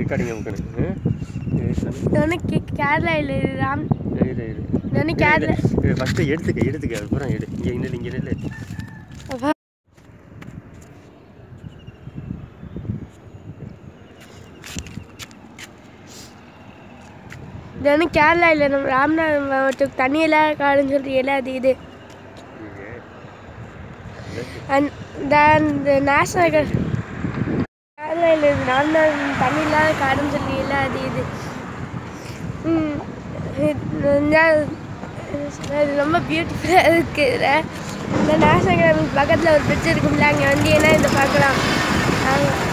recording நமக்கு இது வந்து கே- கேரளா இல்லை இது ராம் இரு இரு இது வந்து கேரளா ஃபஸ்ட்டு எடுத்துக்க எடுத்துக்க அதுக்கப்புறம் எடு இங்கே நில்லு இங்கே நில்லு இது வந்து கேரளா இல்லை நம்ம ராம்நாத் மாவட்டத்துக்கு தண்ணியெல்லாம் காடுன்னு சொல்கிறீங்களா அது இது அண்ட் இந்த நேஷனல் கேரளா இல்லை இது ராம்நாத் தண்ணி இல்லாத காடுன்னு சொல்கிறீங்களா அது இது ம், இது இந்த- இது ரொம்ப பியூட்டிஃபுல்லாக இருக்குது இந்த நேஷனல் கேரளா பக்கத்தில் ஒரு பிரிட்ஜ் இருக்கும்ல அங்கே வந்து என்ன இதை பார்க்கலாம் நாங்கள்